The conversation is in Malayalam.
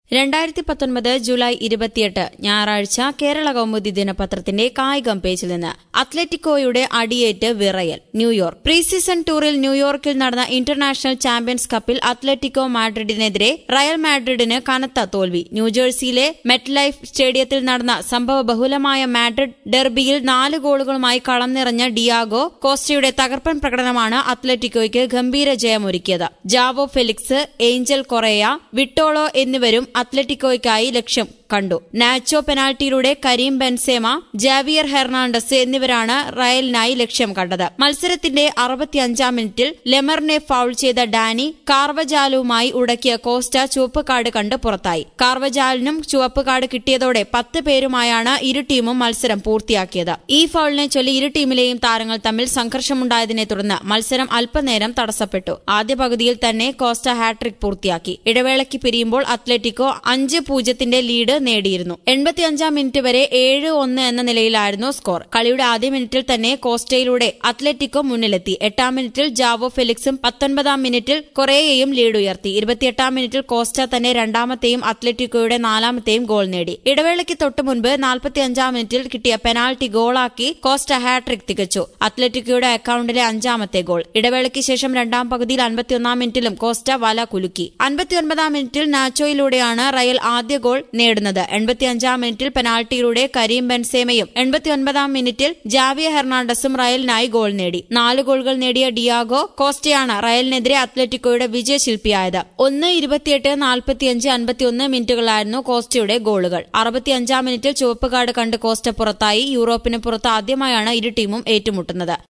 രണ്ടായിരത്തി പത്തൊൻപത് ജൂലൈ ഇരുപത്തിയെട്ട് ഞായറാഴ്ച കേരള കൗമുദി ദിനപത്രത്തിന്റെ കായികം പേജിൽ നിന്ന് അത്ലറ്റിക്കോയുടെ അടിയേറ്റ് വിറയൽ ന്യൂയോർക്ക് പ്രീ സീസൺ ടൂറിൽ ന്യൂയോർക്കിൽ നടന്ന ഇന്റർനാഷണൽ ചാമ്പ്യൻസ് കപ്പിൽ അത്ലറ്റിക്കോ മാഡ്രിഡിനെതിരെ റയൽ മാഡ്രിഡിന് കനത്ത തോൽവി ന്യൂജേഴ്സിയിലെ മെറ്റ് ലൈഫ് സ്റ്റേഡിയത്തിൽ നടന്ന സംഭവ ബഹുലമായ മാഡ്രിഡ് ഡെർബിയിൽ നാല് ഗോളുകളുമായി കളം നിറഞ്ഞ ഡിയാഗോ കോസ്റ്റയുടെ തകർപ്പൻ പ്രകടനമാണ് അത്ലറ്റിക്കോയ്ക്ക് ഗംഭീര ജയമൊരുക്കിയത് Joao Felix Angel Correa Vitolo എന്നിവരും അത്ലറ്റിക്കോയ്ക്കായി ലക്ഷ്യം കണ്ടു നാച്ചോ പെനാൽറ്റിയിലൂടെ കരീം ബെൻസേമ ജാവിയർ ഹെർണാണ്ടസ് എന്നിവരാണ് റയലിനായി ലക്ഷ്യം കണ്ടത് മത്സരത്തിന്റെ അറുപത്തിയഞ്ചാം മിനിറ്റിൽ ലെമറിനെ ഫൌൾ ചെയ്ത ഡാനി കാർവജാലുവുമായി ഉടക്കിയ കോസ്റ്റ ചുവപ്പ് കാർഡ് കണ്ട് പുറത്തായി കാർവജാലിനും ചുവപ്പ് കാർഡ് കിട്ടിയതോടെ പത്ത് പേരുമായാണ് ഇരു ടീമും മത്സരം പൂർത്തിയാക്കിയത് ഈ ഫൌളിനെ ചൊല്ലി ഇരു ടീമിലെയും താരങ്ങൾ തമ്മിൽ സംഘർഷമുണ്ടായതിനെ തുടർന്ന് മത്സരം അല്പനേരം തടസ്സപ്പെട്ടു ആദ്യ പകുതിയിൽ തന്നെ കോസ്റ്റ ഹാട്രിക് പൂർത്തിയാക്കി ഇടവേളയ്ക്ക് പിരിയുമ്പോൾ അത്ലറ്റിക്കോ അഞ്ച് പൂജ്യത്തിന്റെ ലീഡ് നേടിയിരുന്നു എൺപത്തിയഞ്ചാം മിനിറ്റ് വരെ ഏഴ് ഒന്ന് എന്ന നിലയിലായിരുന്നു സ്കോർ കളിയുടെ ആദ്യ മിനിറ്റിൽ തന്നെ കോസ്റ്റയിലൂടെ അത്ലറ്റിക്കോ മുന്നിലെത്തി എട്ടാം മിനിറ്റിൽ ജാവോ ഫെലിക്സും പത്തൊൻപതാം മിനിറ്റിൽ കൊറേയയും ലീഡ് ഉയർത്തി ഇരുപത്തിയെട്ടാം മിനിറ്റിൽ കോസ്റ്റ തന്നെ രണ്ടാമത്തെയും അത്ലറ്റിക്കോയുടെ നാലാമത്തെയും ഗോൾ നേടി ഇടവേളയ്ക്ക് തൊട്ടു മുൻപ് നാൽപ്പത്തിയഞ്ചാം മിനിറ്റിൽ കിട്ടിയ പെനാൽറ്റി ഗോളാക്കി കോസ്റ്റ ഹാട്രിക് തികച്ചു അത്ലറ്റിക്കോയുടെ അക്കൌണ്ടിലെ അഞ്ചാമത്തെ ഗോൾ ഇടവേളയ്ക്ക് ശേഷം രണ്ടാം പകുതിയിൽ അൻപത്തിയൊന്നാം മിനിറ്റിലും കോസ്റ്റ വല കുലുക്കി അൻപത്തിയൊൻപതാം മിനിറ്റിൽ നാച്ചോയിലൂടെയാണ് റയൽ ആദ്യ ഗോൾ നേടുന്നത് എൺപത്തിയഞ്ചാം മിനിറ്റിൽ പെനാൽറ്റിയിലൂടെ കരീം ബെൻസേമയും എൺപത്തിയൊൻപതാം മിനിറ്റിൽ ജാവിയ ഹെർണാണ്ടസും റയലിനായി ഗോൾ നേടി നാല് ഗോളുകൾ നേടിയ ഡിയാഗോ കോസ്റ്റയാണ് റയലിനെതിരെ അത്ലറ്റിക്കോയുടെ വിജയശില്പിയായത് ഒന്ന് ഇരുപത്തിയെട്ട് നാൽപ്പത്തിയഞ്ച് അൻപത്തിയൊന്ന് മിനിറ്റുകളായിരുന്നു കോസ്റ്റയുടെ ഗോളുകൾ അറുപത്തിയഞ്ചാം മിനിറ്റിൽ ചുവപ്പ് കാർഡ് കണ്ട് കോസ്റ്റ പുറത്തായി യൂറോപ്പിന് പുറത്ത് ആദ്യമായാണ് ഇരു ടീമും ഏറ്റുമുട്ടുന്നത്